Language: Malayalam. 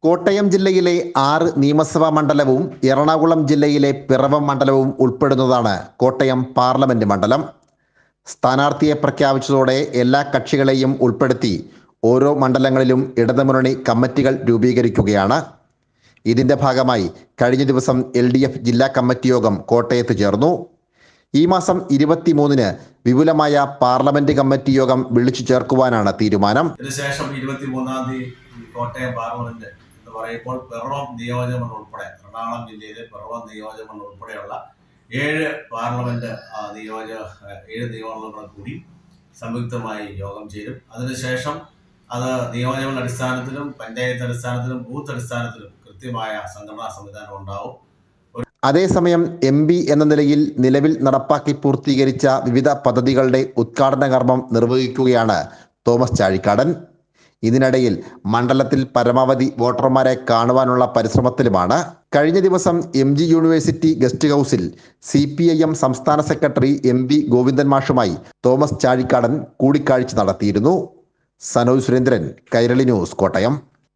കോട്ടയം ജില്ലയിലെ ആറ് നിയമസഭാ മണ്ഡലവും എറണാകുളം ജില്ലയിലെ പിറവം മണ്ഡലവും ഉൾപ്പെടുന്നതാണ് കോട്ടയം പാർലമെന്റ് മണ്ഡലം സ്ഥാനാർത്ഥിയെ പ്രഖ്യാപിച്ചതോടെ എല്ലാ കക്ഷികളെയും ഉൾപ്പെടുത്തി ഓരോ മണ്ഡലങ്ങളിലും ഇടതുമുന്നണി കമ്മിറ്റികൾ രൂപീകരിക്കുകയാണ് ഇതിന്റെ ഭാഗമായി കഴിഞ്ഞ ദിവസം എൽ ഡി എഫ് ജില്ലാ കമ്മിറ്റി യോഗം കോട്ടയത്ത് ചേർന്നു ഈ മാസം ഇരുപത്തിമൂന്നിന് വിപുലമായ പാർലമെന്റ് കമ്മിറ്റി യോഗം വിളിച്ചു ചേർക്കുവാനാണ് തീരുമാനം ഇതിനുശേഷം ഇരുപത്തിമൂന്നാം തീയതി ഈ കോട്ടയം പാർലമെന്റ് എന്ന് പറയുമ്പോൾ പിറവം നിയോജകമണ്ഡലം ഉൾപ്പെടെ എറണാകുളം ജില്ലയിലെ പിറവം നിയോജകമണ്ഡലം ഉൾപ്പെടെയുള്ള ഏഴ് പാർലമെന്റ് ആ, നിയോജക ആ, ഏഴ് നിയമമണ്ഡലങ്ങൾ കൂടി സംയുക്തമായി യോഗം ചേരും അതിനുശേഷം അത് നിയോജകമണ്ഡല അടിസ്ഥാനത്തിലും പഞ്ചായത്ത് അടിസ്ഥാനത്തിലും ബൂത്ത് അടിസ്ഥാനത്തിലും കൃത്യമായ സംഘടനാ സംവിധാനം ഉണ്ടാവും അതേസമയം എം പി എന്ന നിലയിൽ നിലവിൽ നടപ്പാക്കി പൂർത്തീകരിച്ച വിവിധ പദ്ധതികളുടെ ഉദ്ഘാടന കർമ്മം നിർവഹിക്കുകയാണ് തോമസ് ചാഴിക്കാടൻ ഇതിനിടയിൽ മണ്ഡലത്തിൽ പരമാവധി വോട്ടർമാരെ കാണുവാനുള്ള പരിശ്രമത്തിലുമാണ് കഴിഞ്ഞ ദിവസം എം ജി യൂണിവേഴ്സിറ്റി ഗസ്റ്റ് ഹൗസിൽ സി പി ഐ എം സംസ്ഥാന സെക്രട്ടറി എം പി ഗോവിന്ദൻ മാഷുമായി തോമസ് ചാഴിക്കാടൻ കൂടിക്കാഴ്ച നടത്തിയിരുന്നു സനോജ് സുരേന്ദ്രൻ കൈരളി ന്യൂസ് കോട്ടയം